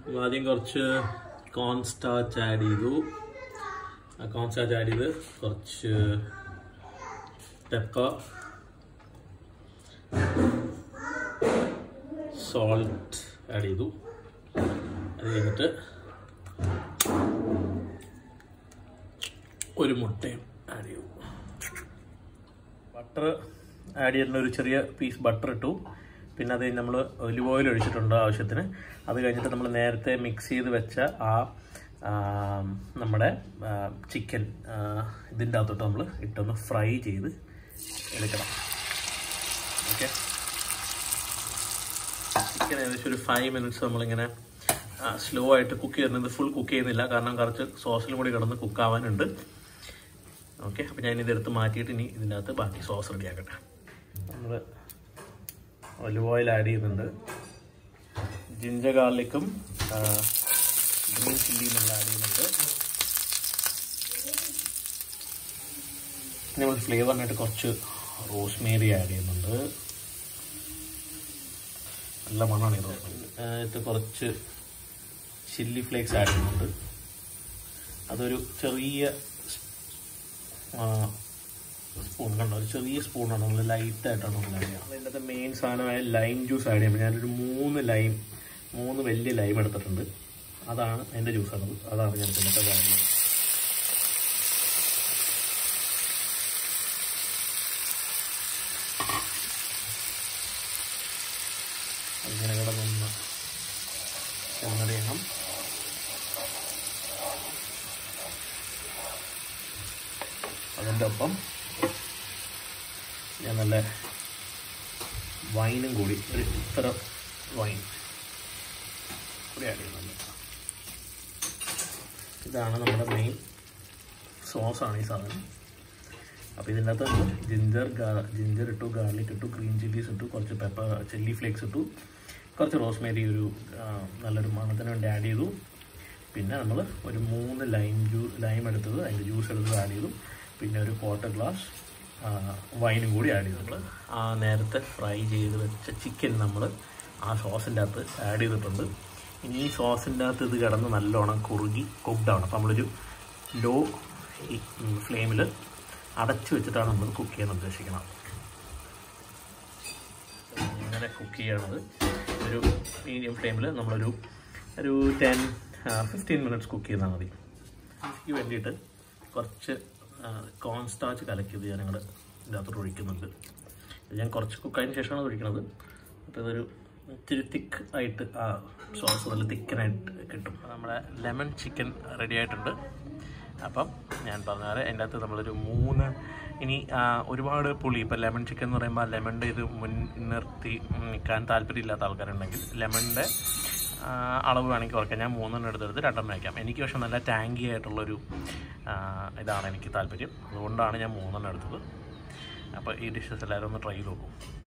നമ്മൾ ആദ്യം കുറച്ച് കോൺ സ്റ്റാച്ച് ആഡ് ചെയ്തു ആ കോൺ സ്റ്റാച്ച് ആഡ് ചെയ്ത് കുറച്ച് പെപ്പർ സോൾട്ട് ആഡ് ചെയ്തു അത് കഴിഞ്ഞിട്ട് ഒരു മുട്ടയും ആഡ് ചെയ്തു ബട്ടർ ആഡ് ചെയ്യുന്ന ഒരു ചെറിയ പീസ് ബട്ടർ ഇട്ടു പിന്നെ അത് നമ്മൾ ഒലിവ് ഓയിൽ ഒഴിച്ചിട്ടുണ്ട് ആവശ്യത്തിന് അത് കഴിഞ്ഞിട്ട് നമ്മൾ നേരത്തെ മിക്സ് ചെയ്ത് വെച്ച ആ ആ, നമ്മുടെ ചിക്കൻ ഇതിൻ്റെ അകത്തോട്ട് നമ്മൾ ഇട്ടൊന്ന് ഫ്രൈ ചെയ്ത് എടുക്കണം ഓക്കെ ചിക്കൻ ഏകദേശം ഒരു ഫൈവ് മിനിറ്റ്സ് നമ്മളിങ്ങനെ സ്ലോ ആയിട്ട് കുക്ക് ചെയ്യുന്നത് ഫുൾ കുക്ക് ചെയ്യുന്നില്ല കാരണം കുറച്ച് സോസിലും കൂടി കിടന്ന് കുക്കാവാനുണ്ട് ഓക്കെ അപ്പോൾ ഞാൻ ഇതെടുത്ത് മാറ്റിയിട്ട് ഇനി ഇതിൻ്റെ അകത്ത് ബാക്കി സോസ് റെഡി ആക്കട്ടെ നമ്മൾ ഒലിവ് ഓയിൽ ആഡ് ചെയ്യുന്നുണ്ട് ജിഞ്ചർ ഗാർലിക്കും ഗ്രീൻ ചില്ലിയും നമ്മൾ ആഡ് ചെയ്യുന്നുണ്ട് ഇനി നമ്മൾ ഫ്ലേവറിനായിട്ട് കുറച്ച് റോസ്മേരി ആഡ് ചെയ്യുന്നുണ്ട് നല്ല മണമാണ് ഈ റോസ്മേരി ഇത് കുറച്ച് ചില്ലി ഫ്ലേക്സ് ആഡ് ചെയ്യുന്നുണ്ട് അതൊരു ചെറിയ സ്പൂൺ കണ്ടോ ഒരു ചെറിയ സ്പൂണാണ് നമ്മൾ ലൈറ്റായിട്ടാണ് നമ്മൾ ആഡ് ചെയ്യുന്നത് അതിൻ്റെ മെയിൻ സാധനമായ ലൈം ജ്യൂസ് ആഡ് ചെയ്യുമ്പോൾ ഞാനൊരു മൂന്ന് ലൈം മൂന്ന് വലിയ ലൈം എടുത്തിട്ടുണ്ട് അതാണ് എൻ്റെ ജ്യൂസാണത് അതാണ് ഞാൻ പിന്നത്തെ കാര്യം അങ്ങനെ കിടന്നൊന്ന് ചെന്നറിയണം അതിൻ്റെ ഒപ്പം ഞാൻ നല്ല വൈനും കൂടി ഒരു ഇത്ര വൈൻ കൂടി ആഡ് ചെയ്യുന്നുണ്ട് ഇതാണ് നമ്മുടെ മെയിൻ സോസാണ് ഈ സാധനം അപ്പോൾ ഇതിൻ്റെ അകത്ത് നമ്മൾ ജിഞ്ചർ ഗാ ജിഞ്ചർ ഇട്ടു ഗാർലിക് ഇട്ടു ഗ്രീൻ ചില്ലീസ് ഇട്ടു കുറച്ച് പെപ്പർ ചില്ലി ഫ്ലേക്സ് ഇട്ടു കുറച്ച് റോസ്മേരി ഒരു ആ, നല്ലൊരു മണത്തിന് വേണ്ടി ആഡ് ചെയ്തു പിന്നെ നമ്മൾ ഒരു മൂന്ന് ലൈം ജ്യൂ ലൈം എടുത്തത് അതിൻ്റെ ജ്യൂസ് എടുത്തത് ആഡ് ചെയ്തു പിന്നെ ഒരു ക്വാർട്ടർ ഗ്ലാസ് വൈനും കൂടി ആഡ് ചെയ്തു നമ്മൾ ആ നേരത്തെ ഫ്രൈ ചെയ്ത് വെച്ച ചിക്കൻ നമ്മൾ ആ സോസിൻ്റെ അകത്ത് ആഡ് ചെയ്തിട്ടുണ്ട് ഇനി ഈ സോസിൻ്റെ അകത്ത് ഇത് കിടന്ന് നല്ലോണം കുറുകി കുക്ക്ഡ് ആവണം അപ്പോൾ നമ്മളൊരു ലോ ഫ്ലെയിമിൽ അടച്ചു വെച്ചിട്ടാണ് നമ്മൾ കുക്ക് ചെയ്യാൻ ഉദ്ദേശിക്കുന്നത് ഇങ്ങനെ കുക്ക് ചെയ്യണത് ഒരു മീഡിയം ഫ്ലെയിമിൽ നമ്മളൊരു ഒരു ടെൻ ഫിഫ്റ്റീൻ മിനിറ്റ്സ് കുക്ക് ചെയ്താൽ മതി ഇതിക്ക് വേണ്ടിയിട്ട് കുറച്ച് കോൺ സ്റ്റാച്ച് കലക്കിയത് ഞാൻ ഞങ്ങൾ ഇതിൻ്റെ അകത്തോട്ട് ഒഴിക്കുന്നുണ്ട് ഇത് ഞാൻ കുറച്ച് കുക്കായതിന് ശേഷമാണ് ഇത് ഒഴിക്കുന്നത് അപ്പോൾ ഇതൊരു ഇത്തിരി തിക്ക് ആയിട്ട് ആ സോസ് നല്ല തിക്കനായിട്ട് കിട്ടും അപ്പോൾ നമ്മുടെ ലെമൺ ചിക്കൻ റെഡി ആയിട്ടുണ്ട് അപ്പം ഞാൻ പറഞ്ഞാൽ അതിൻ്റെ അകത്ത് നമ്മളൊരു മൂന്ന് ഇനി ആ, ഒരുപാട് പുളി ഇപ്പം ലെമൺ ചിക്കൻ എന്ന് പറയുമ്പോൾ ലെമണിൻ്റെ ഇത് മുൻനിർത്തി നിൽക്കാൻ താല്പര്യമില്ലാത്ത ആൾക്കാരുണ്ടെങ്കിൽ ലെമണിൻ്റെ അളവ് വേണമെങ്കിൽ കുറയ്ക്കാം ഞാൻ മൂന്നെണ്ണം എടുത്തെടുത്ത് രണ്ടെണ്ണം വയ്ക്കാം എനിക്ക് പക്ഷെ നല്ല ടാങ്കി ആയിട്ടുള്ളൊരു ആ, ഇതാണ് എനിക്ക് താല്പര്യം അതുകൊണ്ടാണ് ഞാൻ മൂന്നെണ്ണം എടുത്തത് അപ്പോൾ ഈ ഡിഷസ് എല്ലാവരും ഒന്ന് ട്രൈ ചെയ്ത് നോക്കും